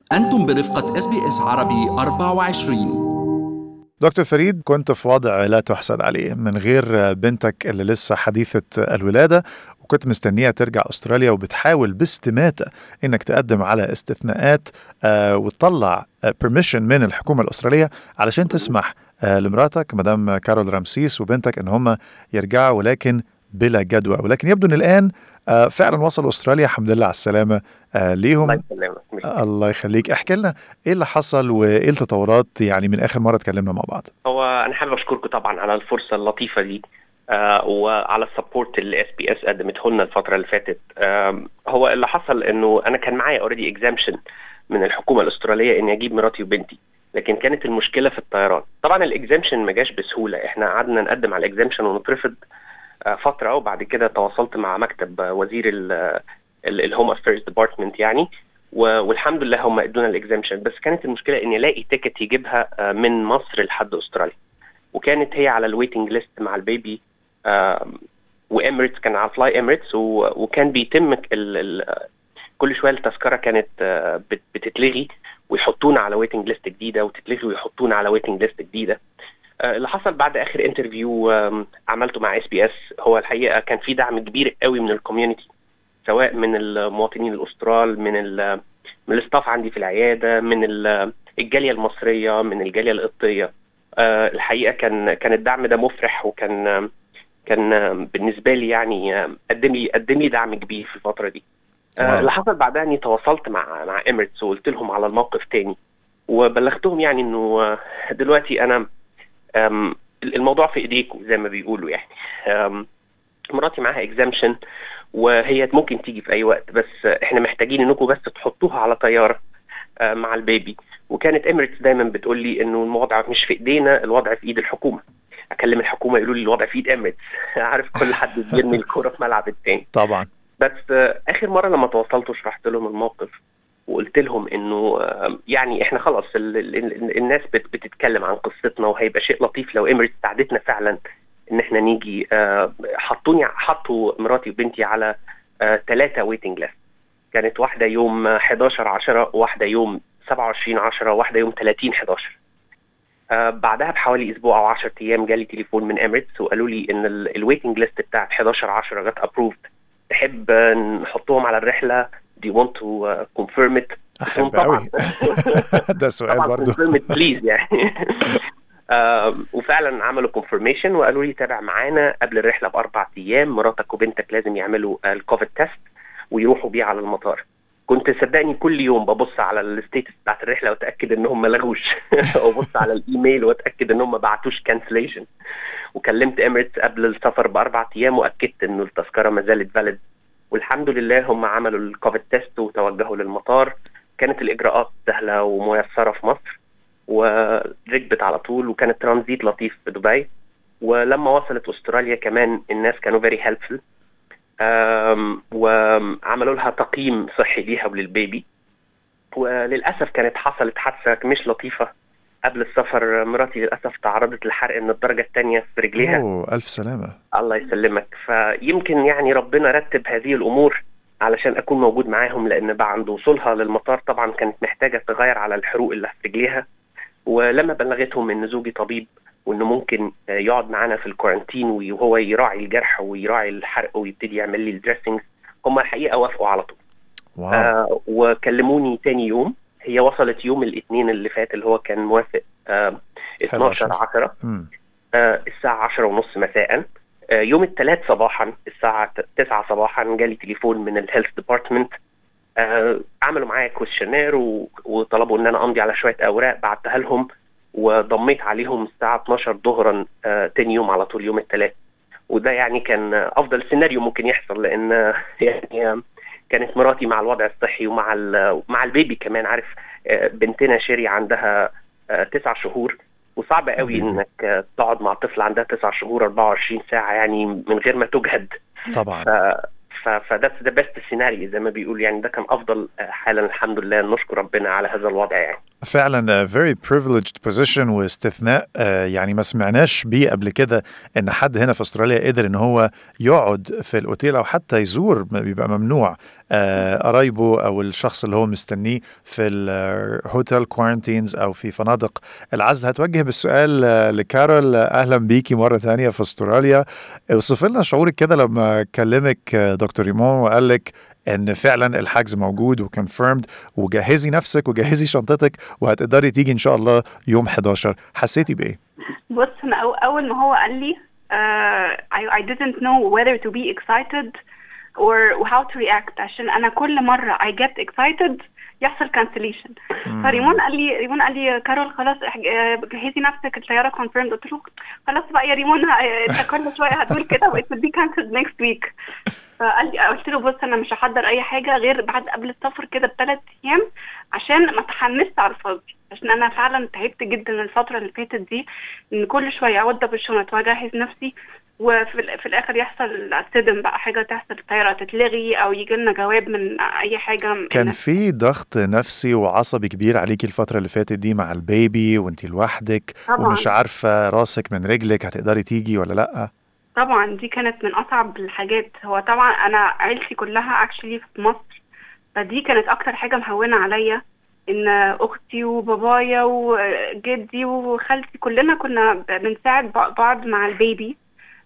أنتم برفقة اس بي اس عربي 24 دكتور فريد كنت في وضع لا تحسد عليه من غير بنتك اللي لسه حديثة الولادة وكنت مستنيها ترجع أستراليا وبتحاول باستماتة إنك تقدم على استثناءات آه وتطلع بيرميشن من الحكومة الأسترالية علشان تسمح آه لمراتك مدام كارول رمسيس وبنتك إن هم يرجعوا ولكن بلا جدوى ولكن يبدو إن الآن آه فعلا وصلوا أستراليا الحمد لله على السلامة آه ليهم الله يسلمك آه الله يخليك احكي لنا ايه اللي حصل وايه التطورات يعني من اخر مره اتكلمنا مع بعض هو انا حابب اشكركم طبعا على الفرصه اللطيفه دي آه وعلى السبورت اللي اس بي اس قدمته لنا الفتره اللي فاتت آه هو اللي حصل انه انا كان معايا اوريدي اكزامشن من الحكومه الاستراليه اني اجيب مراتي وبنتي لكن كانت المشكله في الطيران طبعا الاكزامشن ما جاش بسهوله احنا قعدنا نقدم على الاكزامشن ونترفض آه فتره وبعد كده تواصلت مع مكتب وزير الهوم افيرز ديبارتمنت يعني والحمد لله هم ادونا الاكزامشن بس كانت المشكله اني الاقي تيكت يجيبها من مصر لحد استراليا وكانت هي على الويتنج ليست مع البيبي واميريتس كان على فلاي اميريتس وكان بيتم ال ال كل شويه التذكره كانت بتتلغي ويحطونا على ويتنج ليست جديده وتتلغي ويحطونا على ويتنج ليست جديده اللي حصل بعد اخر انترفيو عملته مع اس بي اس هو الحقيقه كان في دعم كبير قوي من الكوميونتي سواء من المواطنين الاسترال من ال من الاستاف عندي في العياده من الجاليه المصريه من الجاليه القبطيه أه الحقيقه كان كان الدعم ده مفرح وكان كان بالنسبه لي يعني قدم لي قدم لي دعم كبير في الفتره دي أه اللي حصل بعدها اني تواصلت مع مع اميريتس وقلت لهم على الموقف تاني وبلغتهم يعني انه دلوقتي انا الموضوع في ايديكم زي ما بيقولوا يعني مراتي معاها اكزامشن وهي ممكن تيجي في اي وقت بس احنا محتاجين انكم بس تحطوها على طياره مع البيبي وكانت اميريتس دايما بتقول لي انه الوضع مش في ايدينا الوضع في ايد الحكومه اكلم الحكومه يقولوا لي الوضع في ايد اميريتس عارف كل حد بيرمي الكوره في ملعب التاني طبعا بس اخر مره لما تواصلت وشرحت لهم الموقف وقلت لهم انه يعني احنا خلاص ال ال الناس بتتكلم عن قصتنا وهيبقى شيء لطيف لو اميريتس ساعدتنا فعلا ان احنا نيجي حطوني حطوا مراتي وبنتي على ثلاثه ويتنج ليست كانت واحده يوم 11 10 وواحده يوم 27 10 وواحده يوم 30 11 آه بعدها بحوالي اسبوع او 10 ايام جالي تليفون من اميريتس وقالوا لي ان الويتنج ليست بتاعت 11 10 جت ابروفد تحب نحطهم على الرحله دي want to confirm it احب قوي ده سؤال برضه confirm it please يعني آه وفعلا عملوا كونفirmation وقالوا لي تابع معانا قبل الرحله باربع ايام مراتك وبنتك لازم يعملوا الكوفيد تيست ويروحوا بيه على المطار كنت صدقني كل يوم ببص على الستيتس بتاعت الرحله واتاكد ان هم ما لغوش وابص على الايميل واتاكد ان هم ما بعتوش كانسليشن وكلمت اميريتس قبل السفر باربع ايام واكدت انه التذكره ما زالت فاليد والحمد لله هم عملوا الكوفيد تيست وتوجهوا للمطار كانت الاجراءات سهله وميسره في مصر وركبت على طول وكانت ترانزيت لطيف في دبي ولما وصلت استراليا كمان الناس كانوا فيري هيلبفul وعملوا لها تقييم صحي ليها وللبيبي وللاسف كانت حصلت حادثه مش لطيفه قبل السفر مراتي للاسف تعرضت لحرق من الدرجه الثانيه في رجليها اوه الف سلامه الله يسلمك فيمكن يعني ربنا رتب هذه الامور علشان اكون موجود معاهم لان بعد وصولها للمطار طبعا كانت محتاجه تغير على الحروق اللي في رجليها ولما بلغتهم ان زوجي طبيب وانه ممكن يقعد معانا في الكورنتين وهو يراعي الجرح ويراعي الحرق ويبتدي يعمل لي الدريسنج هم الحقيقه وافقوا على طول واو. آه وكلموني تاني يوم هي وصلت يوم الاثنين اللي فات اللي هو كان موافق آه 12 10 آه الساعه 10 ونص مساء آه يوم الثلاث صباحا الساعه 9 صباحا جالي تليفون من الهيلث ديبارتمنت آه عملوا معايا كويشنير وطلبوا ان انا امضي على شويه اوراق بعتها لهم وضميت عليهم الساعه 12 ظهرا آه تاني يوم على طول يوم الثلاث وده يعني كان افضل سيناريو ممكن يحصل لان يعني كانت مراتي مع الوضع الصحي ومع مع البيبي كمان عارف بنتنا شيري عندها تسع شهور وصعب قوي انك تقعد مع طفل عندها تسع شهور 24 ساعه يعني من غير ما تجهد طبعا ف... فده ده بيست سيناريو زي ما بيقول يعني ده كان افضل حالا الحمد لله نشكر ربنا على هذا الوضع يعني فعلا very privileged position واستثناء يعني ما سمعناش بيه قبل كده ان حد هنا في استراليا قدر ان هو يقعد في الاوتيل او حتى يزور بيبقى ممنوع قرايبه او الشخص اللي هو مستنيه في الهوتيل كوارنتينز او في فنادق العزل هتوجه بالسؤال لكارول اهلا بيكي مره ثانيه في استراليا اوصف لنا شعورك كده لما كلمك دكتور ريمون وقال لك ان فعلا الحجز موجود وكونفيرمد وجهزي نفسك وجهزي شنطتك وهتقدري تيجي ان شاء الله يوم 11 حسيتي بايه؟ بص انا اول ما هو قال لي uh, I, I didn't know whether to be excited or how to react عشان انا كل مره I get excited يحصل كانسليشن فريمون قال لي ريمون قال لي كارول خلاص جهزي نفسك الطياره كونفيرمد قلت له خلاص بقى يا ريمون انت كل شويه هتقول كده وات will be cancelled next week فقال لي قلت له بص انا مش هحضر اي حاجه غير بعد قبل السفر كده بثلاث ايام عشان ما اتحمست على الفاضي عشان انا فعلا تعبت جدا الفتره اللي فاتت دي ان كل شويه اوضب الشنط واجهز نفسي وفي في الاخر يحصل صدم بقى حاجه تحصل الطياره تتلغي او يجي لنا جواب من اي حاجه كان في ضغط نفسي وعصبي كبير عليكي الفتره اللي فاتت دي مع البيبي وانت لوحدك طبعا. ومش عارفه راسك من رجلك هتقدري تيجي ولا لا طبعا دي كانت من اصعب الحاجات هو طبعا انا عيلتي كلها اكشلي في مصر فدي كانت اكتر حاجه مهونه عليا ان اختي وبابايا وجدي وخالتي كلنا كنا بنساعد بعض مع البيبي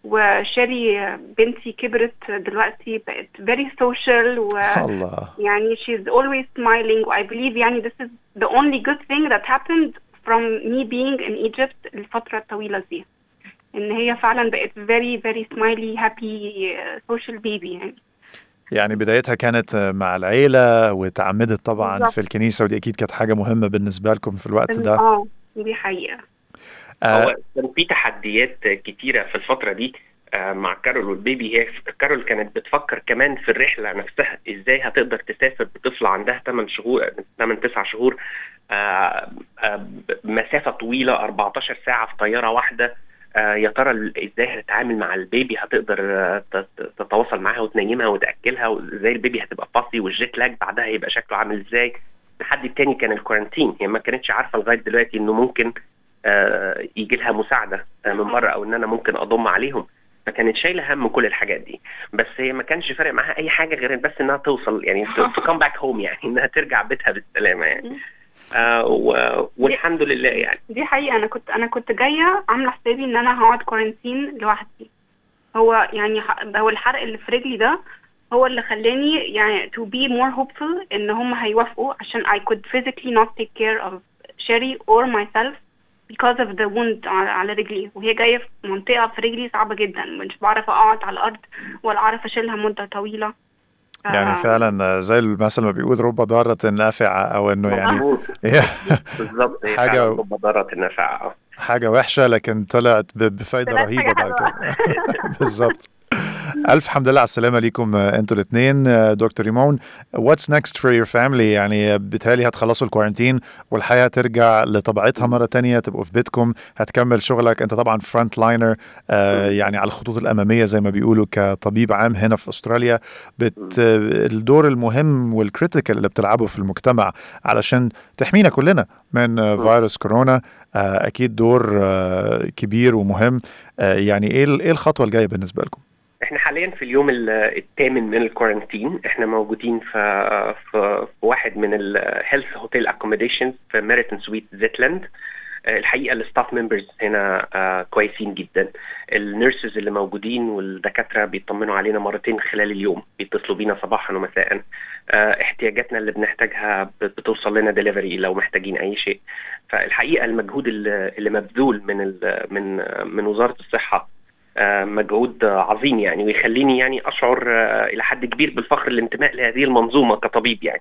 وشاري بنتي كبرت دلوقتي بقت very social و الله يعني she's always smiling و I believe يعني this is the only good thing that happened from me being in Egypt الفترة الطويلة دي ان هي فعلا بقت very very smiley happy social baby يعني يعني بدايتها كانت مع العيلة وتعمدت طبعا بالظبط. في الكنيسة ودي أكيد كانت حاجة مهمة بالنسبة لكم في الوقت ده اه دي حقيقة هو كان في تحديات كتيره في الفتره دي آه، مع كارول والبيبي هي كارول كانت بتفكر كمان في الرحله نفسها ازاي هتقدر تسافر بطفله عندها 8 شهور 8 9 شهور آه، آه، مسافه طويله 14 ساعه في طياره واحده آه، يا ترى ال- ازاي هتتعامل مع البيبي هتقدر آه، تت- تتواصل معاها وتنيمها وتاكلها وازاي البيبي هتبقى فاصي والجيت لاج بعدها هيبقى شكله عامل ازاي الحد التاني كان الكورنتين هي ما كانتش عارفه لغايه دلوقتي انه ممكن آه، يجي لها مساعده آه، من بره او ان انا ممكن اضم عليهم فكانت شايله هم كل الحاجات دي بس هي ما كانش فارق معاها اي حاجه غير بس انها توصل يعني تو كم باك هوم يعني انها ترجع بيتها بالسلامه يعني آه و- والحمد لله يعني دي حقيقة أنا كنت أنا كنت جاية عاملة حسابي إن أنا هقعد كورنتين لوحدي هو يعني ح- هو الحرق اللي في رجلي ده هو اللي خلاني يعني to be more hopeful إن هم هيوافقوا عشان I could physically not take care of Sherry or myself because of the wound على على رجلي وهي جاية في منطقة في رجلي صعبة جدا مش بعرف أقعد على الأرض ولا أعرف أشيلها مدة طويلة ف- يعني فعلا زي المثل ما بيقول رب ضارة نافعة أو إنه يعني مظبوط هي بالظبط هي حاجة- فعلا مبادرات النفع حاجة وحشة لكن طلعت ب- بفايدة طلعت رهيبة حاجة بعد حلوة. كده بالظبط ألف حمد لله على السلامة ليكم آه، انتوا الاثنين دكتور ريمون واتس نيكست فور يور فاميلي يعني بالتالي هتخلصوا الكوارنتين والحياة ترجع لطبيعتها مرة تانية تبقوا في بيتكم هتكمل شغلك انت طبعا فرونت لاينر يعني على الخطوط الأمامية زي ما بيقولوا كطبيب عام هنا في أستراليا بت الدور المهم والكريتيكال اللي بتلعبه في المجتمع علشان تحمينا كلنا من آه، فيروس كورونا آه، اكيد دور آه، كبير ومهم آه، يعني ايه ال- ايه الخطوه الجايه بالنسبه لكم احنا حاليا في اليوم ال- الثامن من الكورنتين احنا موجودين في في في واحد من الهيلث هوتيل اكوموديشنز في ميريتون سويت زيتلاند آه، الحقيقه الستاف ممبرز هنا آه، كويسين جدا النيرسز اللي موجودين والدكاتره بيطمنوا علينا مرتين خلال اليوم بيتصلوا بينا صباحا ومساء آه، احتياجاتنا اللي بنحتاجها ب- بتوصل لنا ديليفري لو محتاجين اي شيء فالحقيقه المجهود اللي اللي مبذول من ال- من من وزاره الصحه آه، مجهود آه، عظيم يعني ويخليني يعني اشعر آه، الى حد كبير بالفخر الانتماء لهذه المنظومه كطبيب يعني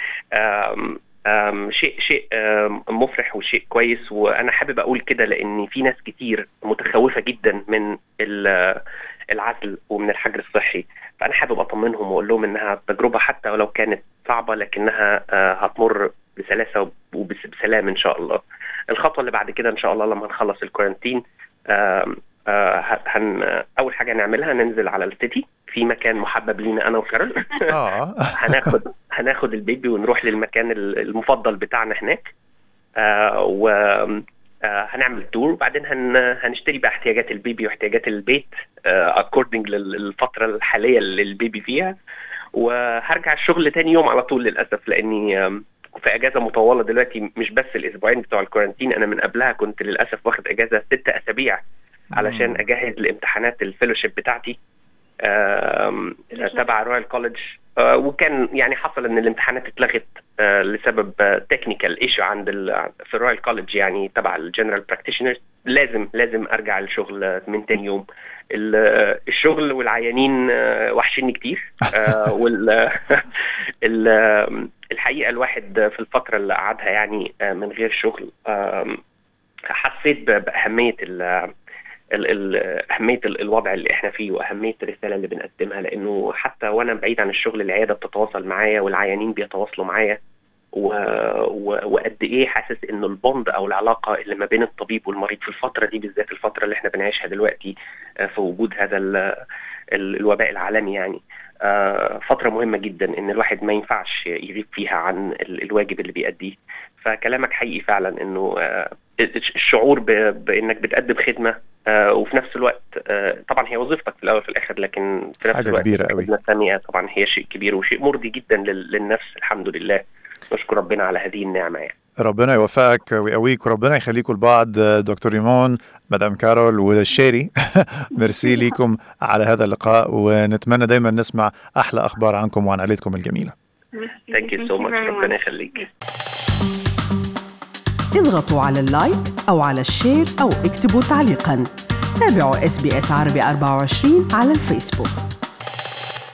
آم، آم، شيء شيء آم، مفرح وشيء كويس وانا حابب اقول كده لان في ناس كتير متخوفه جدا من ال- العزل ومن الحجر الصحي فانا حابب اطمنهم واقول لهم انها تجربه حتى ولو كانت صعبه لكنها آه، هتمر بسلاسه وبسلام ان شاء الله الخطوه اللي بعد كده ان شاء الله لما نخلص الكورنتين آم، آه، هن اول حاجه نعملها ننزل على السيتي في مكان محبب لينا انا وكارول اه هناخد هناخد البيبي ونروح للمكان ال- المفضل بتاعنا هناك آه و آه هنعمل تور وبعدين هن هنشتري بقى احتياجات البيبي واحتياجات البيت اكوردنج للفتره الحاليه اللي البيبي فيها وهرجع الشغل تاني يوم على طول للاسف لاني آم، في اجازه مطوله دلوقتي مش بس الاسبوعين بتوع الكورنتين انا من قبلها كنت للاسف واخد اجازه ست اسابيع علشان اجهز لامتحانات الفيلوشيب بتاعتي آم، تبع رويال كولج وكان يعني حصل ان الامتحانات اتلغت آه، لسبب تكنيكال ايشو عند ال- في الرويال كولج يعني تبع الجنرال براكتيشنرز لازم لازم ارجع الشغل من تاني يوم ال- آه، الشغل والعيانين آه، وحشيني كتير آه، وال ال- آم، الحقيقه الواحد في الفتره اللي قعدها يعني آه، من غير شغل آم، حسيت ب- باهميه ال ال- ال- اهميه ال- الوضع اللي احنا فيه واهميه الرساله اللي بنقدمها لانه حتى وانا بعيد عن الشغل العياده بتتواصل معايا والعيانين بيتواصلوا معايا و... و... وقد ايه حاسس انه البوند او العلاقه اللي ما بين الطبيب والمريض في الفتره دي بالذات الفتره اللي احنا بنعيشها دلوقتي آه، في وجود هذا ال... ال- الوباء العالمي يعني آه، فتره مهمه جدا ان الواحد ما ينفعش يغيب فيها عن ال- الواجب اللي بيأديه فكلامك حقيقي فعلا انه آه، الشعور ب... بانك بتقدم خدمه آه، وفي نفس الوقت آه، طبعا هي وظيفتك في الاول وفي الاخر لكن في نفس حاجة الوقت كبيرة قوي. الخدمة الثانيه طبعا هي شيء كبير وشيء مرضي جدا لل- للنفس الحمد لله نشكر ربنا على هذه النعمه يعني ربنا يوفقك ويقويك وربنا يخليكم لبعض دكتور ريمون مدام كارول والشيري ميرسي ليكم على هذا اللقاء ونتمنى دايما نسمع احلى اخبار عنكم وعن عائلتكم الجميله ثانك يو سو ماتش ربنا يخليك اضغطوا على اللايك أو على الشير أو اكتبوا تعليقا تابعوا اس بي اس عربي 24 على الفيسبوك